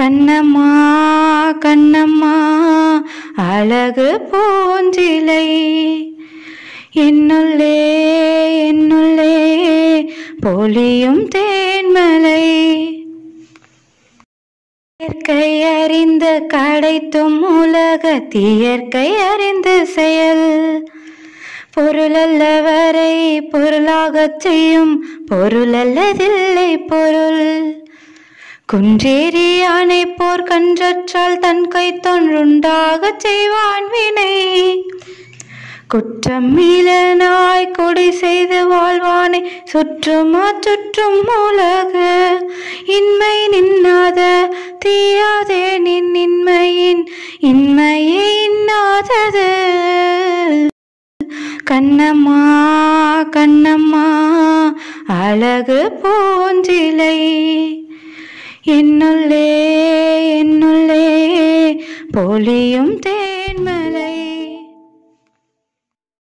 கண்ணம்மா கண்ணம்மா அழகு பூஞ்சிலை என்னுள்ளே என்னுள்ளே பொலியும் தேன்மலை இயற்கை அறிந்து கடைத்தும் உலகத் இயற்கை அறிந்து செயல் பொருளல்ல வரை பொருளாகச் செய்யும் பொருளல்லதில்லை பொருள் குன்றேறி யானை போர் கன்றற்றால் தன் கை தொன்றுண்டாகச் செய்வான் வினை குற்றம் மீளனாய் கொடை செய்து வாழ்வானை சுற்றுமா சுற்றும் உலக இன்மை நின்னாத தீயாதே நின் இன்மையின் இன்மையே இன்னாதது கண்ணம்மா கண்ணம்மா அழகு பூஞ்சிலை என்னுள்ளே என்னுள்ளே பொலியும் தேன்மலை